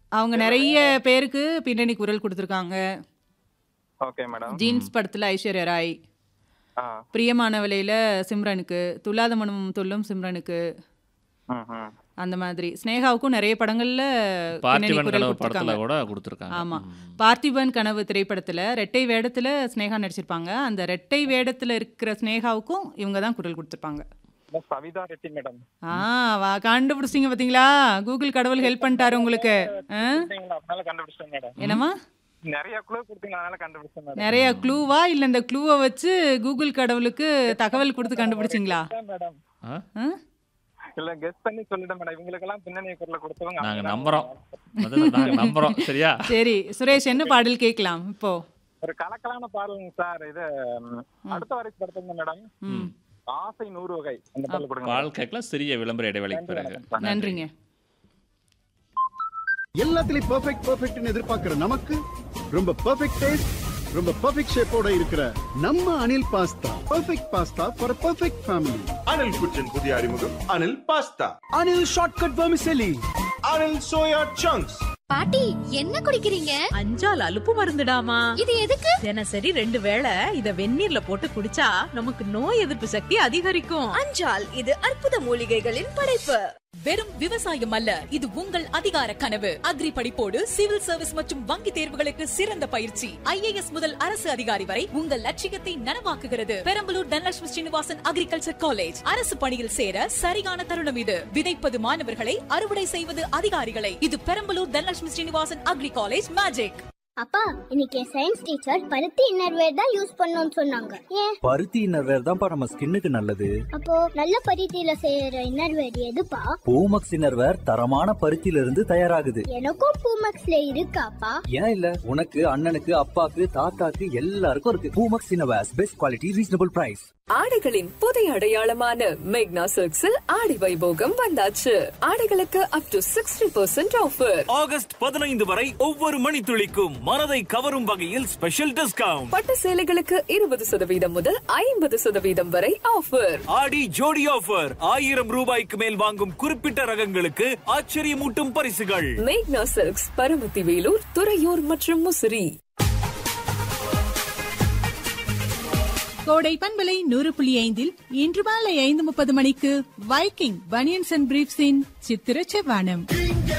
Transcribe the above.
அவங்க நிறைய பேருக்கு பின்னணி குரல் கொடுத்துருக்காங்க ஓகே மேடம் ஜீன்ஸ் படத்துல ஐஸ்வர்யா ராய் ஆ பிரியமானவளையில சிம்ரனுக்கு துல்லாத மனம் துள்ளும் சிம்ரனுக்கு ம் ம் அந்த மாதிரி ஸ்னேகாவுக்கும் நிறைய படங்கள்ல பின்னணி பார்த்திபன் குரல் கனவு கொடுத்துருக்காங்க படத்துல கூட கொடுத்துருக்காங்க ஆமா பார்த்திபன் கனவு திரைப்படத்துல ரெட்டை வேடத்துல ஸ்னேகா நடிச்சிருப்பாங்க அந்த ரெட்டை வேடத்துல இருக்கிற ஸ்னேகாவுக்கும் இவங்க தான் குரல் கொடுத்துருப்பாங்க இந்த சவிதா ரெட்டி மேடம் ஆ வா கண்டுபிடிச்சிங்க பாத்தீங்களா கூகுள் கடவுள் ஹெல்ப் பண்ணிட்டாரு உங்களுக்கு ஆ? கொடுத்தீங்களா அதனால கண்டுபிடிச்சேன் மேடம் என்னம்மா நிறைய குழு கொடுத்தீங்க அதனால கண்டுபிடிச்சேன் மேடம் நிறைய க்ளூவா இல்ல இந்த க்ளூவை வச்சு கூகுள் கடவுளுக்கு தகவல் கொடுத்து கண்டுபிடிச்சிங்களா மேடம் ஆ? ஆ? இல்ல கெஸ் பண்ணி சொல்லிட்டேன் மேடம் இவங்களுக்கெல்லாம் பின்னணி குரல கொடுத்தவங்க நாங்க அவங்க தான். நம்புறோம் முதல்ல நாங்க நம்புறோம் சரியா சரி சுரேஷ் என்ன பாடல் கேட்கலாம் இப்போ ஒரு கலக்கலான பாடலுங்க சார் இது ம், அடுத்த வரைக்கும் படுத்துங்க மேடம் ம் ஆசை நூறு வகை அந்த பாடல் கொடுங்க பால் கேட்கலாம் சிறிய விளம்பர இடைவேளைக்கு பிறகு நன்றிங்க எல்லாத்துலயும் பெர்ஃபெக்ட் பெர்ஃபெக்ட்னு எதிர்பார்க்கிற நமக்கு ரொம்ப பெர்ஃபெக்ட் டேஸ்ட் ரொம்ப பெர்ஃபெக்ட் ஷேப்போட இருக்கிற நம்ம Anil pasta perfect pasta for perfect family Anil kitchen புதிய அறிமுகம் Anil pasta Anil shortcut vermicelli Anil soya chunks பாட்டி என்ன குடிக்கிறீங்க அஞ்சால் அலுப்பு மருந்துடாமா இது எதுக்கு தினசரி ரெண்டு வேளை இத வெந்நீர்ல போட்டு குடிச்சா நமக்கு நோய் எதிர்ப்பு சக்தி அதிகரிக்கும் அஞ்சால் இது அற்புத மூலிகைகளின் படைப்பு வெறும் விவசாயம் அல்ல இது உங்கள் அதிகார கனவு அக்ரி படிப்போடு சிவில் சர்வீஸ் மற்றும் வங்கி தேர்வுகளுக்கு சிறந்த பயிற்சி ஐஏஎஸ் முதல் அரசு அதிகாரி வரை உங்கள் லட்சியத்தை நனவாக்குகிறது பெரம்பலூர் தனலட்சுமி ஸ்ரீனிவாசன் அக்ரிகல்ச்சர் காலேஜ் அரசு பணியில் சேர சரியான தருணம் இது விதைப்பது மாணவர்களை அறுவடை செய்வது அதிகாரிகளை இது Perambalur Dhanalakshmi Srinivasan agri college magic அப்பா இன்னைக்கு சயின்ஸ் டீச்சர் பருத்தி இன்னர்வேர் தான் யூஸ் பண்ணணும்னு சொன்னாங்க ஏன் பருத்தி இன்னர்வேர் தான்ப்பா நம்ம ஸ்கின்னுக்கு நல்லது அப்போ நல்ல பருத்தியில செய்யற இன்னர்வேர் எதுப்பா பூமக்ஸ் இன்னர்வேர் தரமான பருத்தியில இருந்து தயாராகுது எனக்கும் பூமக்ஸ்ல இருக்காப்பா ஏன் இல்ல உனக்கு அண்ணனுக்கு அப்பாக்கு தாத்தாக்கு எல்லாருக்கும் இருக்கு Poomex innerwears best quality reasonable price ஆடைகளின் புதிய அடையாளமான மேக்னா சில்க்ஸில் ஆடி வைபோகம் வந்தாச்சு ஆடைகளுக்கு up to sixty percent offer August பதினைந்து வரை ஒவ்வொரு மணித்துளிக்கும் மனதை கவரும் வகையில் ஸ்பெஷல் டிஸ்கவுண்ட் பட்டு சேலைகளுக்கு இருபது சதவீதம் முதல் ஐம்பது சதவீதம் வரை ஆஃபர் ஆடி ஜோடி ஆஃபர் ஆயிரம் ரூபாய்க்கு மேல் வாங்கும் குறிப்பிட்ட ரகங்களுக்கு ஆச்சரியமூட்டும் பரிசுகள் மேக்னா சில்க்ஸ் பரமத்தி வேலூர் துறையூர் மற்றும் முசிறி கோடை பண்பலை நூறு புள்ளி ஐந்தில் இன்று மாலை ஐந்து முப்பது மணிக்கு வைக்கிங் பனியன்ஸ் அண்ட் பிரீப்ஸின் சித்திர செவ்வானம்